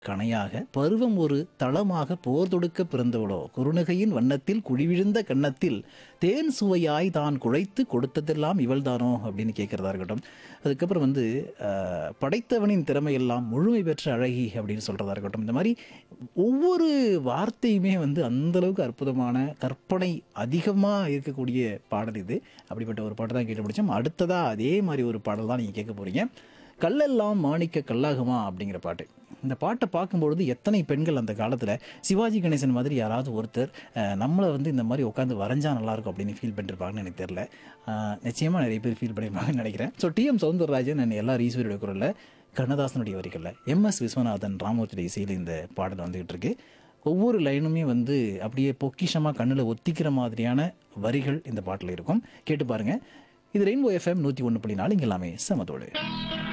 கணையாக பருவம் ஒரு தளமாக போர் தொடுக்க பிறந்தவளோ குறுநகையின் வண்ணத்தில் குழிவிழுந்த கன்னத்தில் தேன் சுவையாய் தான் குழைத்து கொடுத்ததெல்லாம் இவள்தானோ அப்படின்னு கேட்குறதா இருக்கட்டும் அதுக்கப்புறம் வந்து அஹ், படைத்தவனின் திறமையெல்லாம் முழுமை பெற்ற அழகி அப்படின்னு சொல்கிறதா இருக்கட்டும் இந்த மாதிரி ஒவ்வொரு வார்த்தையுமே வந்து அந்த அளவுக்கு அற்புதமான கற்பனை அதிகமாக இருக்கக்கூடிய பாடல் இது அப்படிப்பட்ட ஒரு பாட்டு தான் கேட்டு முடிச்சோம் அடுத்ததாக அதே மாதிரி ஒரு பாடல் தான் நீங்கள் கேட்க போகிறீங்க கல்லெல்லாம் மாணிக்க கல்லாகுமா அப்படிங்கிற பாட்டு இந்த பாட்டை பார்க்கும்பொழுது எத்தனை பெண்கள் அந்த காலத்தில் சிவாஜி கணேசன் மாதிரி யாராவது ஒருத்தர் அஹ், நம்மளை வந்து இந்த மாதிரி உட்காந்து வரைஞ்சா நல்லாயிருக்கும் அப்படின்னு ஃபீல் பண்ணிருப்பாங்கன்னு எனக்கு தெரில நிச்சயமாக நிறைய பேர் ஃபீல் பண்ணியிருப்பாங்கன்னு நினைக்கிறேன் ஸோ டிஎம் சவுந்தரராஜன் அண்ட் எல்லா ஈஸ்வரியோட குரலில் கண்ணதாசனுடைய வரிகளில் எம்எஸ் விஸ்வநாதன் ராமூர்த்தி இசையில் இந்த பாடல் வந்துகிட்டு இருக்கு ஒவ்வொரு லைனுமே வந்து அப்படியே பொக்கிஷமாக கண்ணில் ஒத்திக்கிற மாதிரியான வரிகள் இந்த பாட்டில் இருக்கும் கேட்டு பாருங்கள் இது ரெயின்போ எஃப்எம் நூற்றி ஒன்று புள்ளி நாலு இங்கே எல்லாமே சமத்தோடு